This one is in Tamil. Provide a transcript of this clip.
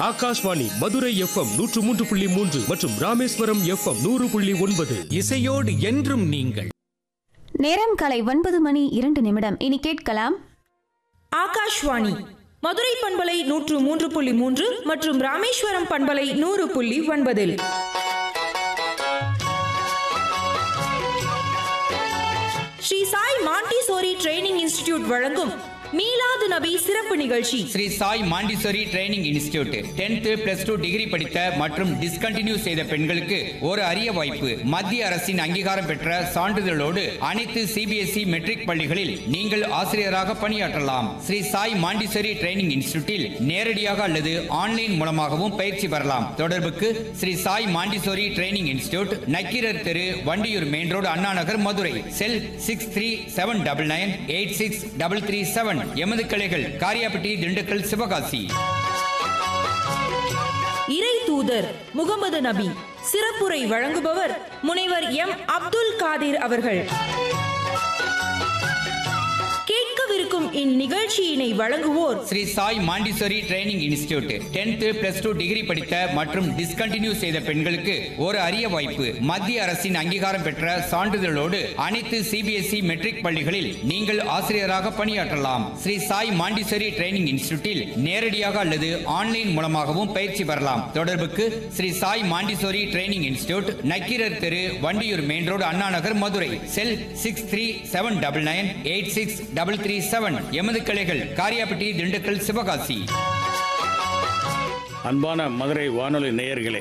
ஆகாஷ்வாணி மதுரை எஃப்எம் நூற்று மூன்று புள்ளி மூன்று மற்றும் ராமேஸ்வரம் எஃப்எம் நூறு புள்ளி ஒன்பது இசையோடு என்றும் நீங்கள் நேரம் காலை ஒன்பது மணி இரண்டு நிமிடம் இனி கேட்கலாம் ஆகாஷ்வாணி மதுரை பண்பலை நூற்று மூன்று புள்ளி மூன்று மற்றும் ராமேஸ்வரம் பண்பலை நூறு புள்ளி ஒன்பதில் Sri Sai Montessori training institute வழங்கும் மீலாது நபி சிறப்பு நிகழ்ச்சி Sri Sai Montessori training institute tenth plus two degree படித்த மற்றும் டிஸ்கண்டினியூ செய்த பெண்களுக்கு ஒரு அரிய வாய்ப்பு மத்திய அரசின் அங்கீகாரம் பெற்ற சான்றிதழோடு அனைத்து சிபிஎஸ்இ மெட்ரிக் பள்ளிகளில் நீங்கள் ஆசிரியராக பணியாற்றலாம் ஸ்ரீ சாய் மாண்டிசோரி ட்ரைனிங் இன்ஸ்டிடியூட்டில் நேரடியாக அல்லது ஆன்லைன் மூலமாகவும் பயிற்சி பெறலாம் தொடர்புக்கு Sri Sai Montessori training institute Nakkeerar தெரு Vandiyur main road Anna Nagar Madurai cell six three seven double nine eight six double three seven எமது கிளைகள் காரியாபட்டி திண்டுக்கல் சிவகாசி இறை தூதர் முகமது நபி சிறப்புரை வழங்குபவர் முனைவர் எம் அப்துல் காதிர் அவர்கள் கேட்கவிருக்கும் இந்நிகழ்ச்சியினை வழங்குவோர் Sri Sai Montessori training institute tenth plus two degree படித்த மற்றும் டிஸ்கண்டினியூ செய்த பெண்களுக்கு ஒரு அரிய வாய்ப்பு மத்திய அரசின் அங்கீகாரம் பெற்ற சான்றிதழோடு அனைத்து சிபிஎஸ்இ மெட்ரிக் பள்ளிகளில் நீங்கள் ஆசிரியராக பணியாற்றலாம் ஸ்ரீ சாய் மாண்டிசோரி ட்ரைனிங் இன்ஸ்டிடியூட்டில் நேரடியாக அல்லது ஆன்லைன் மூலமாகவும் பயிற்சி பெறலாம் தொடர்புக்கு Sri Sai Montessori training institute Nakkeerar தெரு Vandiyur main road Anna Nagar Madurai cell six three seven double nine eight six double three seven எமது கிளைகள் காரியாபட்டி திண்டுக்கல் சிவகாசி அன்பான மதுரை வானொலி நேயர்களே